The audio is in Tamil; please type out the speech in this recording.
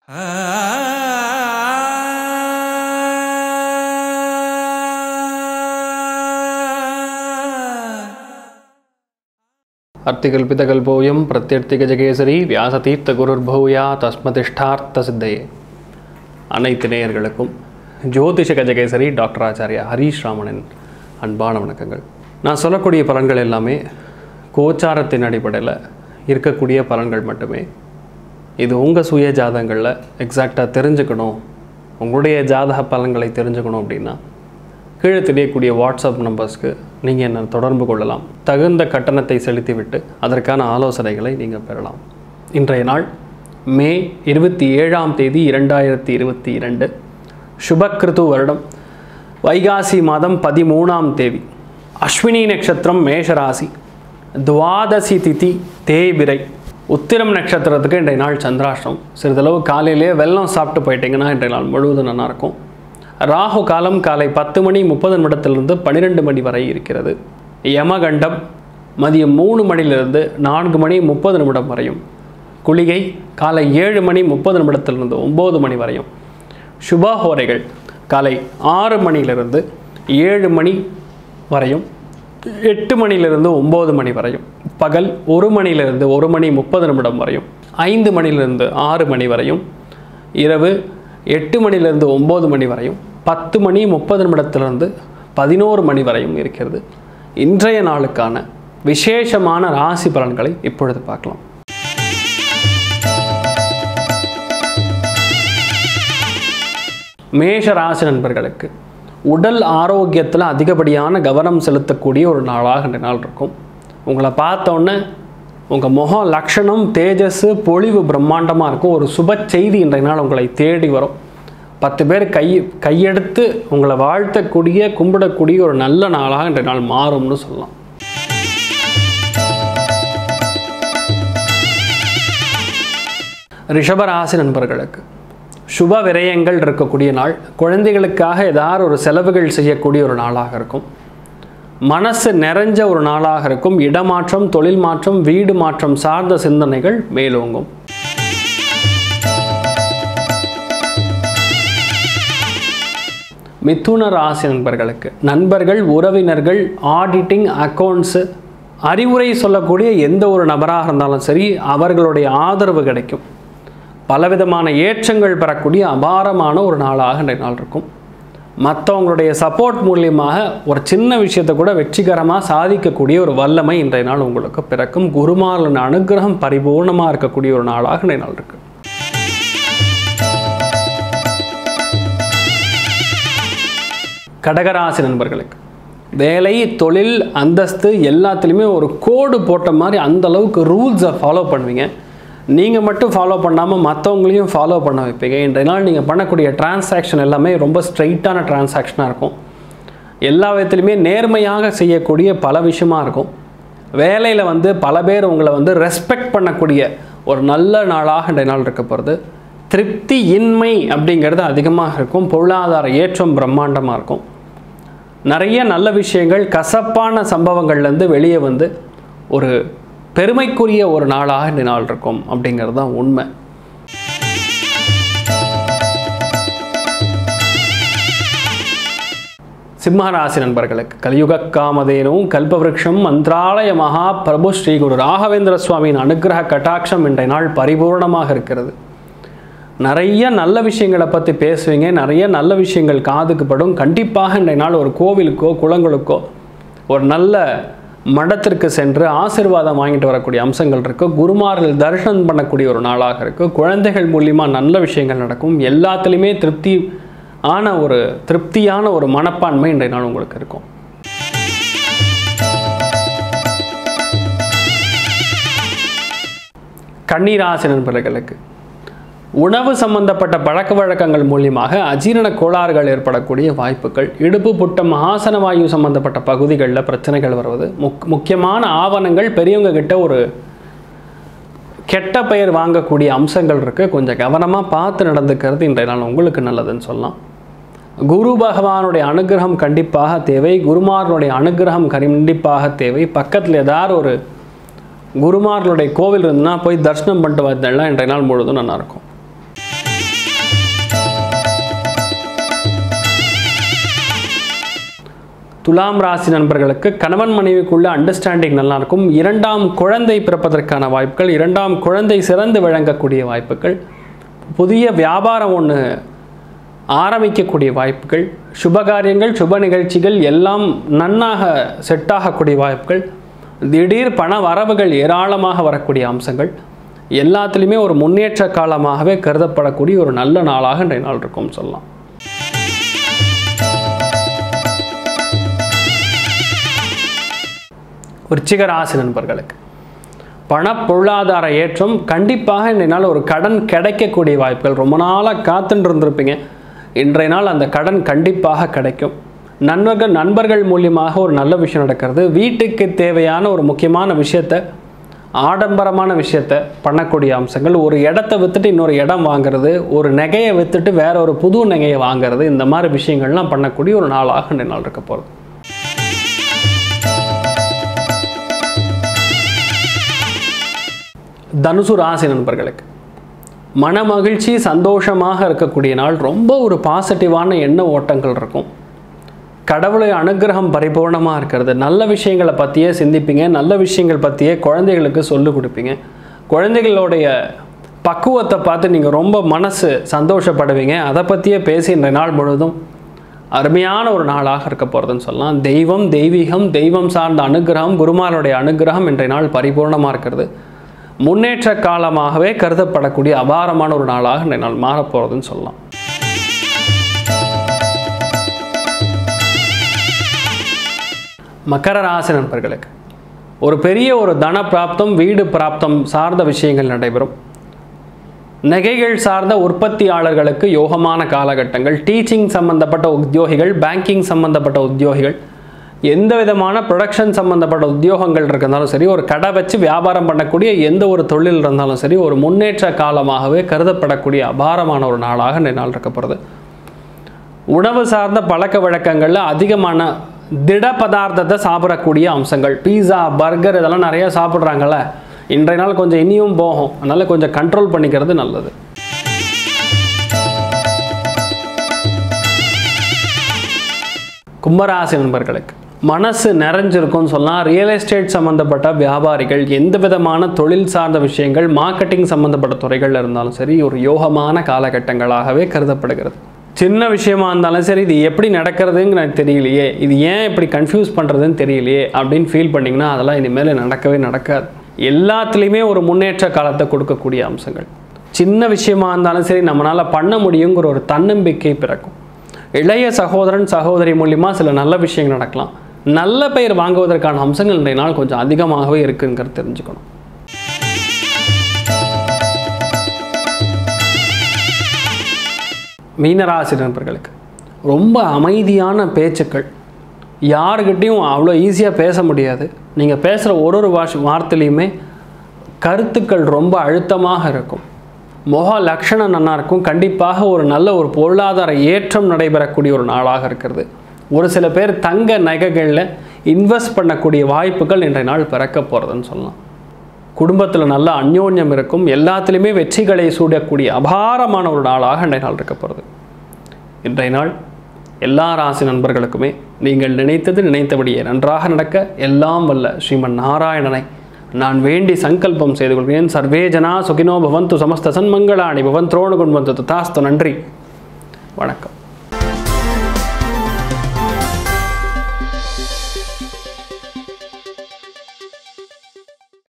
அர்த்திகல்பிதகல்போயம் பிரத்யர்த்திகஜகேசரி வியாசதீர்த்த குருர்பூயா தஸ்மதிஷ்டார்த்த சித்தையே அனைத்து நேயர்களுக்கும் ஜோதிஷ கஜகேசரி டாக்டர் ஆச்சாரியா ஹரீஷ் ராமனின் அன்பான வணக்கங்கள் நான் சொல்லக்கூடிய பலன்கள் எல்லாமே கோச்சாரத்தின் அடிப்படையில் இருக்கக்கூடிய பலன்கள் மட்டுமே இது உங்கள் சுய ஜாதகங்களில் எக்ஸாக்டாக தெரிஞ்சுக்கணும் உங்களுடைய ஜாதக பலன்களை தெரிஞ்சுக்கணும் அப்படின்னா கீழே தெரியக்கூடிய வாட்ஸ்அப் நம்பர்ஸ்க்கு நீங்கள் என்ன தொடர்பு கொள்ளலாம் தகுந்த கட்டணத்தை செலுத்திவிட்டு அதற்கான ஆலோசனைகளை நீங்கள் பெறலாம் இன்றைய நாள் மே இருபத்தி ஏழாம் தேதி இரண்டாயிரத்தி இருபத்தி இரண்டு சுபக்கிருது வருடம் வைகாசி மாதம் பதிமூணாம் தேதி அஸ்வினி நட்சத்திரம் மேஷராசி துவாதசி திதி தேய்பிரை உத்திரம் நட்சத்திரத்துக்கு இன்றைய நாள் சந்திராஷ்டம் சிறிதளவு காலையிலேயே வெல்லம் சாப்பிட்டு போயிட்டீங்கன்னா இன்றைய நாள் முழுவதும் நல்லாயிருக்கும் ராகு காலம் காலை பத்து மணி முப்பது நிமிடத்திலிருந்து பன்னிரெண்டு மணி வரை இருக்கிறது யமகண்டம் மதியம் மூணு மணிலிருந்து நான்கு மணி முப்பது நிமிடம் வரையும் குளிகை காலை ஏழு மணி முப்பது நிமிடத்திலிருந்து ஒம்பது மணி வரையும் சுபஹோரைகள் காலை ஆறு மணியிலிருந்து ஏழு மணி வரையும் எட்டு மணியிலிருந்து ஒம்பது மணி வரையும் பகல் ஒரு மணியிலிருந்து ஒரு மணி முப்பது நிமிடம் வரையும் ஐந்து மணியிலிருந்து ஆறு மணி வரையும் இரவு எட்டு மணியிலிருந்து ஒம்பது மணி வரையும் பத்து மணி முப்பது நிமிடத்திலிருந்து பதினோரு மணி வரையும் இருக்கிறது இன்றைய நாளுக்கான விசேஷமான ராசி பலன்களை இப்பொழுது பார்க்கலாம் மேஷ ராசி நண்பர்களுக்கு உடல் ஆரோக்கியத்தில் அதிகப்படியான கவனம் செலுத்தக்கூடிய ஒரு நாளாக இந்த நாள் இருக்கும் உங்களை பார்த்தோன்னே உங்கள் முகம் லக்ஷணம் தேஜஸ் பொழிவு பிரம்மாண்டமாக இருக்கும் ஒரு சுப செய்தி இன்றைய நாள் உங்களை தேடி வரும் பத்து பேர் கை கையெடுத்து உங்களை வாழ்த்தக்கூடிய கும்பிடக்கூடிய ஒரு நல்ல நாளாக இன்றைய நாள் மாறும்னு சொல்லலாம் ரிஷபராசி நண்பர்களுக்கு சுப விரயங்கள் இருக்கக்கூடிய நாள் குழந்தைகளுக்காக ஏதாவது ஒரு செலவுகள் செய்யக்கூடிய ஒரு நாளாக இருக்கும் மனசு நிறைஞ்ச ஒரு நாளாக இருக்கும் இடமாற்றம் தொழில் மாற்றம் வீடு மாற்றம் சார்ந்த சிந்தனைகள் மேலோங்கும் மிதுன ராசி நண்பர்களுக்கு நண்பர்கள் உறவினர்கள் ஆடிட்டிங் அக்கௌண்ட்ஸு அறிவுரை சொல்லக்கூடிய எந்த ஒரு நபராக இருந்தாலும் சரி அவர்களுடைய ஆதரவு கிடைக்கும் பலவிதமான ஏற்றங்கள் பெறக்கூடிய அபாரமான ஒரு நாளாக இன்றைய நாள் இருக்கும் மற்றவங்களுடைய சப்போர்ட் மூலியமாக ஒரு சின்ன விஷயத்தை கூட வெற்றிகரமாக சாதிக்கக்கூடிய ஒரு வல்லமை இன்றைய நாள் உங்களுக்கு பிறக்கும் குருமாரின் அனுகிரகம் பரிபூர்ணமாக இருக்கக்கூடிய ஒரு நாளாக இன்றைய நாள் இருக்கு கடகராசி நண்பர்களுக்கு வேலை தொழில் அந்தஸ்து எல்லாத்துலேயுமே ஒரு கோடு போட்ட மாதிரி அந்த அளவுக்கு ரூல்ஸை ஃபாலோ பண்ணுவீங்க நீங்கள் மட்டும் ஃபாலோ பண்ணாமல் மற்றவங்களையும் ஃபாலோ பண்ண வைப்பீங்க இன்றைய நாள் நீங்கள் பண்ணக்கூடிய டிரான்சாக்ஷன் எல்லாமே ரொம்ப ஸ்ட்ரைட்டான டிரான்சாக்ஷனாக இருக்கும் எல்லா விதத்துலையுமே நேர்மையாக செய்யக்கூடிய பல விஷயமா இருக்கும் வேலையில் வந்து பல பேர் உங்களை வந்து ரெஸ்பெக்ட் பண்ணக்கூடிய ஒரு நல்ல நாளாக இன்றைய நாள் இருக்க போகிறது திருப்தி இன்மை அப்படிங்கிறது அதிகமாக இருக்கும் பொருளாதார ஏற்றம் பிரம்மாண்டமாக இருக்கும் நிறைய நல்ல விஷயங்கள் கசப்பான சம்பவங்கள்லேருந்து வெளியே வந்து ஒரு பெருமைக்குரிய ஒரு நாளாக இந்த நாள் இருக்கும் அப்படிங்கிறது தான் உண்மை சிம்மராசி நண்பர்களுக்கு கலியுக காமதேனும் கல்பவருஷம் மந்திராலய மகா பிரபு ஸ்ரீ குரு ராகவேந்திர சுவாமியின் அனுகிரக கட்டாட்சம் இன்றைய நாள் பரிபூர்ணமாக இருக்கிறது நிறைய நல்ல விஷயங்களை பற்றி பேசுவீங்க நிறைய நல்ல விஷயங்கள் காதுக்கு படும் கண்டிப்பாக இன்றைய நாள் ஒரு கோவிலுக்கோ குளங்களுக்கோ ஒரு நல்ல மடத்திற்கு சென்று ஆசிர்வாதம் வாங்கிட்டு வரக்கூடிய அம்சங்கள் இருக்குது குருமார்கள் தரிசனம் பண்ணக்கூடிய ஒரு நாளாக இருக்குது குழந்தைகள் மூலியமாக நல்ல விஷயங்கள் நடக்கும் எல்லாத்துலேயுமே திருப்தி ஆன ஒரு திருப்தியான ஒரு மனப்பான்மை இன்றைய நாள் உங்களுக்கு இருக்கும் கண்ணீராசி நண்பர்களுக்கு உணவு சம்பந்தப்பட்ட பழக்க வழக்கங்கள் மூலியமாக அஜீரண கோளாறுகள் ஏற்படக்கூடிய வாய்ப்புகள் இடுப்பு புட்டம் ஆசன வாயு சம்பந்தப்பட்ட பகுதிகளில் பிரச்சனைகள் வருவது முக் முக்கியமான ஆவணங்கள் பெரியவங்க கிட்ட ஒரு கெட்ட பெயர் வாங்கக்கூடிய அம்சங்கள் இருக்குது கொஞ்சம் கவனமாக பார்த்து நடந்துக்கிறது இன்றைய நாள் உங்களுக்கு நல்லதுன்னு சொல்லலாம் குரு பகவானுடைய அனுகிரகம் கண்டிப்பாக தேவை குருமார்களுடைய அனுகிரகம் கண்டிப்பாக தேவை பக்கத்தில் ஏதாவது ஒரு குருமார்களுடைய கோவில் இருந்துன்னா போய் தரிசனம் பண்ணிட்டு வந்தேன்னா இன்றைய நாள் முழுவதும் நல்லாயிருக்கும் துலாம் ராசி நண்பர்களுக்கு கணவன் மனைவிக்குள்ள அண்டர்ஸ்டாண்டிங் நல்லா இருக்கும் இரண்டாம் குழந்தை பிறப்பதற்கான வாய்ப்புகள் இரண்டாம் குழந்தை சிறந்து விளங்கக்கூடிய வாய்ப்புகள் புதிய வியாபாரம் ஒன்று ஆரம்பிக்கக்கூடிய வாய்ப்புகள் சுபகாரியங்கள் சுப நிகழ்ச்சிகள் எல்லாம் நன்னாக செட் ஆகக்கூடிய வாய்ப்புகள் திடீர் பண வரவுகள் ஏராளமாக வரக்கூடிய அம்சங்கள் எல்லாத்துலேயுமே ஒரு முன்னேற்ற காலமாகவே கருதப்படக்கூடிய ஒரு நல்ல நாளாக இன்றைய நாள் இருக்கும் சொல்லலாம் விருச்சிக ராசி நண்பர்களுக்கு பண பொருளாதார ஏற்றம் கண்டிப்பாக இன்றைய நாள் ஒரு கடன் கிடைக்கக்கூடிய வாய்ப்புகள் ரொம்ப நாளாக காத்துட்டு இருந்திருப்பீங்க இன்றைய நாள் அந்த கடன் கண்டிப்பாக கிடைக்கும் நண்பர்கள் நண்பர்கள் மூலியமாக ஒரு நல்ல விஷயம் நடக்கிறது வீட்டுக்கு தேவையான ஒரு முக்கியமான விஷயத்தை ஆடம்பரமான விஷயத்தை பண்ணக்கூடிய அம்சங்கள் ஒரு இடத்த விற்றுட்டு இன்னொரு இடம் வாங்குறது ஒரு நகையை விற்றுட்டு வேற ஒரு புது நகையை வாங்குறது இந்த மாதிரி விஷயங்கள்லாம் பண்ணக்கூடிய ஒரு நாளாக இன்றைய நாள் இருக்க போகிறது தனுசு ராசி நண்பர்களுக்கு மன மகிழ்ச்சி சந்தோஷமாக இருக்கக்கூடிய நாள் ரொம்ப ஒரு பாசிட்டிவான எண்ண ஓட்டங்கள் இருக்கும் கடவுளை அனுகிரகம் பரிபூர்ணமாக இருக்கிறது நல்ல விஷயங்களை பற்றியே சிந்திப்பீங்க நல்ல விஷயங்கள் பற்றியே குழந்தைகளுக்கு சொல்லிக் கொடுப்பீங்க குழந்தைகளுடைய பக்குவத்தை பார்த்து நீங்கள் ரொம்ப மனசு சந்தோஷப்படுவீங்க அதை பற்றியே பேசி இந்த நாள் முழுவதும் அருமையான ஒரு நாளாக இருக்க போகிறதுன்னு சொல்லலாம் தெய்வம் தெய்வீகம் தெய்வம் சார்ந்த அனுகிரகம் குருமாருடைய அனுகிரகம் இன்றைய நாள் பரிபூர்ணமாக இருக்கிறது முன்னேற்ற காலமாகவே கருதப்படக்கூடிய அபாரமான ஒரு நாளாக இன்றைய நாள் மாறப்போகிறதுன்னு சொல்லலாம் மக்கர ராசி நண்பர்களுக்கு ஒரு பெரிய ஒரு தன பிராப்தம் வீடு பிராப்தம் சார்ந்த விஷயங்கள் நடைபெறும் நகைகள் சார்ந்த உற்பத்தியாளர்களுக்கு யோகமான காலகட்டங்கள் டீச்சிங் சம்பந்தப்பட்ட உத்தியோகிகள் பேங்கிங் சம்பந்தப்பட்ட உத்தியோகிகள் எந்த விதமான ப்ரொடக்ஷன் சம்பந்தப்பட்ட உத்தியோகங்கள் இருந்தாலும் சரி ஒரு கடை வச்சு வியாபாரம் பண்ணக்கூடிய எந்த ஒரு தொழில் இருந்தாலும் சரி ஒரு முன்னேற்ற காலமாகவே கருதப்படக்கூடிய அபாரமான ஒரு நாளாக இந்த நாள் இருக்கப்படுது உணவு சார்ந்த பழக்க வழக்கங்களில் அதிகமான திட பதார்த்தத்தை சாப்பிடக்கூடிய அம்சங்கள் பீஸா பர்கர் இதெல்லாம் நிறைய சாப்பிட்றாங்கல்ல இன்றைய நாள் கொஞ்சம் இனியும் போகும் அதனால் கொஞ்சம் கண்ட்ரோல் பண்ணிக்கிறது நல்லது கும்பராசி நண்பர்களுக்கு மனசு நிறைஞ்சிருக்கும்னு சொல்லலாம் ரியல் எஸ்டேட் சம்மந்தப்பட்ட வியாபாரிகள் எந்த விதமான தொழில் சார்ந்த விஷயங்கள் மார்க்கெட்டிங் சம்மந்தப்பட்ட துறைகளில் இருந்தாலும் சரி ஒரு யோகமான காலகட்டங்களாகவே கருதப்படுகிறது சின்ன விஷயமா இருந்தாலும் சரி இது எப்படி நடக்கிறதுன்னு எனக்கு தெரியலையே இது ஏன் இப்படி கன்ஃபியூஸ் பண்ணுறதுன்னு தெரியலையே அப்படின்னு ஃபீல் பண்ணிங்கன்னா அதெல்லாம் இனிமேல் நடக்கவே நடக்காது எல்லாத்துலேயுமே ஒரு முன்னேற்ற காலத்தை கொடுக்கக்கூடிய அம்சங்கள் சின்ன விஷயமா இருந்தாலும் சரி நம்மளால் பண்ண முடியுங்கிற ஒரு தன்னம்பிக்கை பிறக்கும் இளைய சகோதரன் சகோதரி மூலியமாக சில நல்ல விஷயங்கள் நடக்கலாம் நல்ல பெயர் வாங்குவதற்கான அம்சங்கள் இன்றைய நாள் கொஞ்சம் அதிகமாகவே இருக்குங்கிறது தெரிஞ்சுக்கணும் மீனராசி நண்பர்களுக்கு ரொம்ப அமைதியான பேச்சுக்கள் யாருக்கிட்டையும் அவ்வளோ ஈஸியாக பேச முடியாது நீங்கள் பேசுகிற ஒரு ஒரு வாஷ் வார்த்தையிலையுமே கருத்துக்கள் ரொம்ப அழுத்தமாக இருக்கும் முக லட்சணம் நல்லா இருக்கும் கண்டிப்பாக ஒரு நல்ல ஒரு பொருளாதார ஏற்றம் நடைபெறக்கூடிய ஒரு நாளாக இருக்கிறது ஒரு சில பேர் தங்க நகைகளில் இன்வெஸ்ட் பண்ணக்கூடிய வாய்ப்புகள் இன்றைய நாள் பிறக்க போகிறதுன்னு சொல்லலாம் குடும்பத்தில் நல்ல அந்யோன்யம் இருக்கும் எல்லாத்துலேயுமே வெற்றிகளை சூடக்கூடிய அபாரமான ஒரு நாளாக இன்றைய நாள் இருக்க போகிறது இன்றைய நாள் எல்லா ராசி நண்பர்களுக்குமே நீங்கள் நினைத்தது நினைத்தபடியே நன்றாக நடக்க எல்லாம் வல்ல ஸ்ரீமன் நாராயணனை நான் வேண்டி சங்கல்பம் செய்து கொள்கிறேன் சர்வே ஜனா சுகினோ பவந்து சமஸ்த சன்மங்களாணி பவன் துரோணு குண்பந்து தாஸ்து நன்றி வணக்கம்